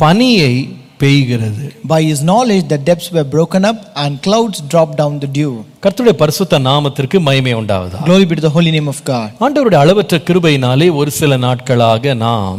பனியை பெய்கிறது By his knowledge, the depths were broken up and clouds dropped down the dew. கர்த்தருடைய பரிசுத்த நாமத்திற்கு மகிமை உண்டாவதா Glory be to the holy name of God. ஆண்டவருடைய அளவற்ற கிருபையினாலே ஒரு சில நாட்களாக நாம்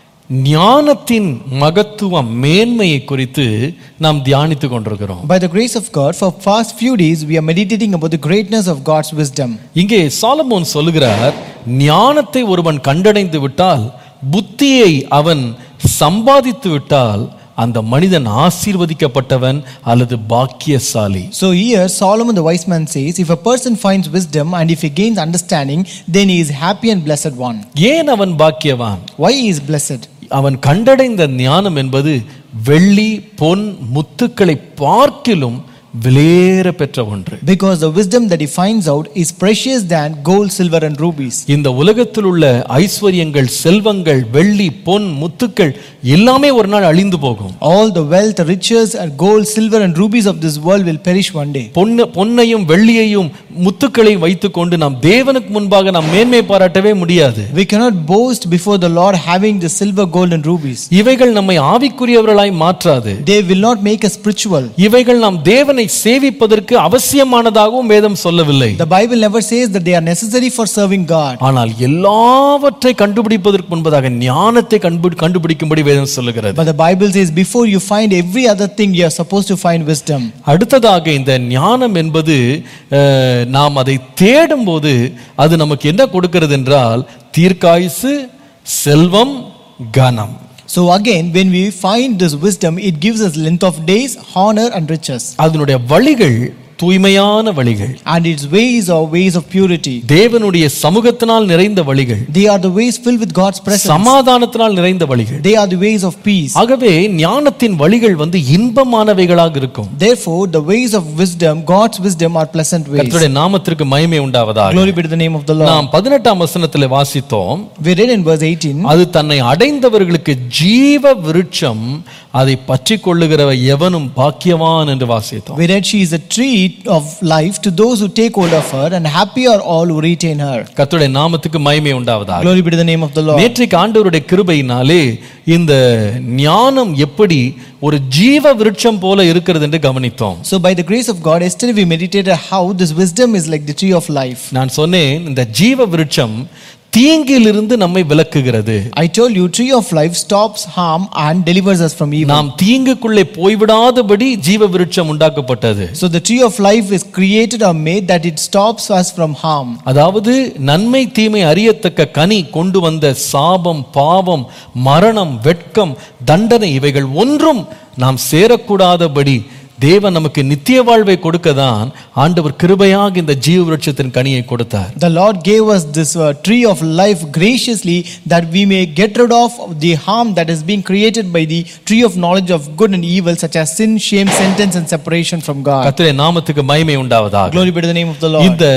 ஞானத்தின் மகத்துவம் மேன்மையை குறித்து நாம் தியானித்துக் கொண்டிருக்கிறோம் By the grace of God, for past few days we are meditating about the greatness of God's wisdom. இங்கே சாலமோன் சொல்லுகிறார் ஞானத்தை ஒருவன் கண்டடைந்து விட்டால் புத்தியை அவன் சம்பாதித்து விட்டால் அந்த மனிதன் ஆசீர்வதிக்கப்பட்டவன் அல்லது பாக்கியசாலி So here Solomon the wise man says, if a person finds wisdom and if he gains understanding, then he is happy and blessed one. ஏன் அவன் பாக்கியவான் Why he is blessed? அவன் கண்டடைந்த ஞானம் என்பது வெள்ளி பொன் முத்துக்களை பார்க்கிலும் விலையேற பெற்ற ஒன்று Because the wisdom that he finds out is precious than gold, silver, and rubies. இந்த உலகத்தில் உள்ள ஐஸ்வர்யங்கள் செல்வங்கள் வெள்ளி பொன் முத்துக்கள் எல்லாமே ஒரு நாள் அழிந்து போகும் All the wealth, riches, and gold, silver, and rubies of this world will perish one day. பொன்ன பொன்னையும் வெள்ளியையும் முத்துக்களையும் வைத்துக்கொண்டு நாம் தேவனுக்கு முன்பாக நாம் மேன்மை பாராட்டவே முடியாது We cannot boast before the Lord having the silver, gold, and rubies. இவைகள் நம்மை ஆவிக்குரியவர்களாய் மாற்றாது They will not make us spiritual. இவைகள் நாம் தேவனை சேவிப்பதற்கு அவசியமானதாகவும் வேதம் சொல்லவில்லை The Bible never says that they are necessary for serving God. ஆனால் எல்லாவற்றை கண்டுபிடிப்பதற்கு முன்பதாக ஞானத்தை கண்டுபிடி கண்டுபிடிக்கும்படி வேதம் சொல்லுகிறது But the Bible says before you find every other thing, you are supposed to find wisdom. அடுத்ததாக இந்த ஞானம் என்பது அஹ், நாம் அதை தேடும்போது அது நமக்கு என்ன கொடுக்கிறது என்றால் தீர்க்காயுசு செல்வம் கனம் So again, when we find this wisdom, it gives us length of days, honor, and riches. அதனுடைய வழிகள் தூய்மையான வழிகள் And its ways are ways of purity. தேவனுடைய சமூகத்தினால் நிறைந்த வழிகள் They are the ways filled with God's presence. சமாதானத்தினால் நிறைந்த வழிகள் They are the ways of peace. ஆகவே ஞானத்தின் வழிகள் வந்து இன்பமானவைகளாக இருக்கும் Therefore, the ways of wisdom, God's wisdom, are pleasant ways. கர்த்தருடைய நாமத்திற்கு மகிமை உண்டாவதாக Glory be to the name of the Lord. நாம் பதினெட்டாம் வசனத்தில் வாசித்தோம் We read in verse 18 அது தன்னை அடைந்தவர்களுக்கு ஜீவ விருட்சம் அதை பற்றி கொள்ளுகிறவ எவனும் பாக்கியவான் என்று வாசித்தோம் we read she is a tree of life to those who take hold of her, and happy are all who retain her. கர்த்தருடைய நாமத்துக்கு மகிமை உண்டாவதாக Glory be to the name of the Lord. நேற்றைக்கு ஆண்டவருடைய கிருபையினாலே இந்த ஞானம் எப்படி ஒரு ஜீவ விருட்சம் போல இருக்கிறது என்று கவனித்தோம் So, by the grace of God, yesterday we meditated how this wisdom is like the tree of life. நான் சொன்னேன் இந்த ஜீவ விருட்சம் தீங்கிலிருந்து நம்மை விலக்குகிறது I told you, tree of life stops harm and delivers us from evil. நாம் தீங்குக்குள்ளே போய்விடாதபடி ஜீவ விருட்சம் உண்டாக்கப்பட்டது So, the tree of life is created or made that it stops us from harm. அதாவது நன்மை தீமை அறியத்தக்க கனி கொண்டு வந்த சாபம் பாவம் மரணம் வெட்கம் தண்டனை இவைகள் ஒன்றும் நாம் சேரக்கூடாதபடி தேவன் நமக்கு நித்திய வாழ்வை கொடுக்கதான் ஆண்டவர் கிருபையாக இந்த ஜீவ விருட்சத்தின் கனியை கொடுத்தார் The Lord gave us this uh, tree of life graciously that we may get rid of the harm that is being created by the tree of knowledge of good and evil, such as sin, shame, sentence, and separation from God. கர்த்தருடைய நாமத்துக்கு மகிமை உண்டாவதாக Glory be to the name of the Lord. இந்த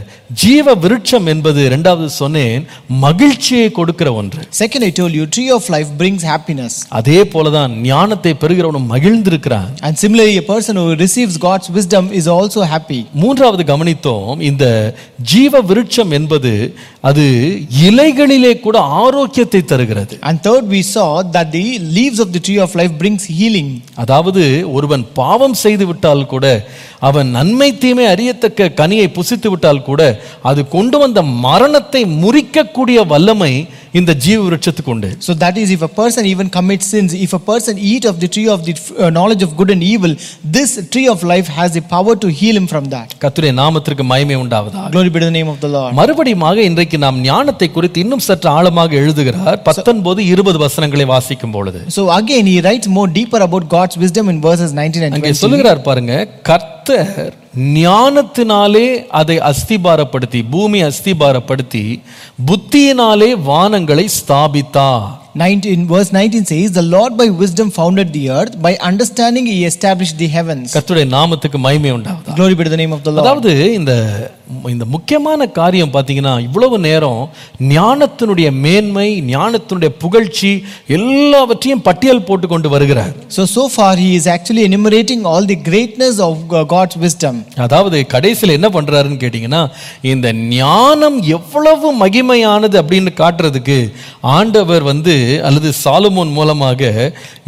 ஜீவ விருட்சம் என்பது இரண்டாவது சொன்னேன் மகிழ்ச்சியை கொடுக்கிற ஒன்று Second, I told you, tree of life brings happiness. அதே போலதான் ஞானத்தை பெறுகிறவனும் மகிழ்ந்திருக்கிறான் And similarly, a person who receives God's wisdom is also happy. மூன்றாவது கவனித்தோம் இந்த ஜீவ விருட்சம் என்பது அது இலைகளிலே கூட ஆரோக்கியத்தை தருகிறது And third, we saw that the leaves of the tree of life brings healing. அதாவது ஒருவன் பாவம் செய்து விட்டால் கூட அவன் நன்மை தீமை அறியத்தக்க கனியை புசித்து விட்டால் கூட அது கொண்டு வந்த மரணத்தை முறிக்கக்கூடிய வல்லமை இந்த ஜீவ விருட்சத்துக்கு உண்டு So that is, if a person even commits sins, if a person eat of the tree of the uh, knowledge of good and evil, this tree of life has the power to heal him from that. கர்த்தருடைய நாமத்திற்கு மகிமை உண்டாவதா Glory be to the name of the Lord. மறுபடியுமாக இன்றைக்கு நாம் ஞானத்தை குறித்து இன்னும் சற்று ஆழமாக எழுதுகிறார் பத்தொன்பது இருபது வசனங்களை வாசிக்கும் பொழுது So again, he writes more deeper about God's wisdom in verses 19 and அங்கே 20. சொல்லுகிறார் பாருங்க கர்த்தர் ஞானத்தினாலே அதை அஸ்திபாரப்படுத்தி பூமி அஸ்திபாரப்படுத்தி புத்தியினாலே வானங்களை ஸ்தாபித்தார் 19, verse 19 says, The Lord by wisdom founded the earth, by understanding he established the heavens. கர்த்தருடைய நாமத்துக்கு மகிமை உண்டாவதா Glory be to the name of the Lord. அதாவது இந்த இந்த முக்கியமான காரியம் பார்த்தீங்கன்னா இவ்வளவு நேரம் ஞானத்தினுடைய மேன்மை ஞானத்தினுடைய புகழ்ச்சி எல்லாவற்றையும் பட்டியல் போட்டு கொண்டு வருகிறார் So, so far he is actually enumerating all the greatness of uh, God's wisdom. அதாவது கடைசியில் என்ன பண்றாருன்னு கேட்டிங்கன்னா இந்த ஞானம் எவ்வளவு மகிமையானது அப்படின்னு காட்டுறதுக்கு ஆண்டவர் வந்து அல்லது சாலுமோன் மூலமாக